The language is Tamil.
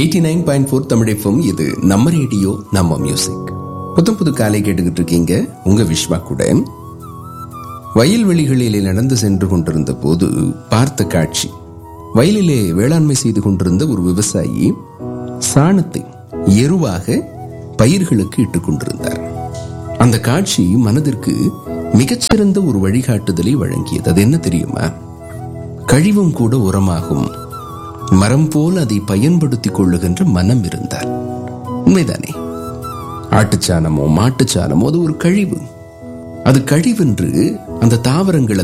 எயிட்டி நைன் பாயிண்ட் ஃபோர் தமிழிப்பும் இது நம்ம ரேடியோ நம்ம மியூசிக் புத்தம் புது காலை கேட்டுக்கிட்டு இருக்கீங்க உங்க விஸ்வா கூட வயல்வெளிகளிலே நடந்து சென்று கொண்டிருந்த போது பார்த்த காட்சி வயலிலே வேளாண்மை செய்து கொண்டிருந்த ஒரு விவசாயி சாணத்தை எருவாக பயிர்களுக்கு இட்டுக் கொண்டிருந்தார் அந்த காட்சி மனதிற்கு மிகச்சிறந்த ஒரு வழிகாட்டுதலை வழங்கியது அது என்ன தெரியுமா கழிவும் கூட உரமாகும் மரம் போல் அதை பயன்படுத்திக் கொள்ளுகின்ற மனம் இருந்தார் உண்மைதானே ஆட்டுச்சாணமோ மாட்டுச்சாணமோ அது ஒரு கழிவு அது கழிவென்று அந்த தாவரங்கள்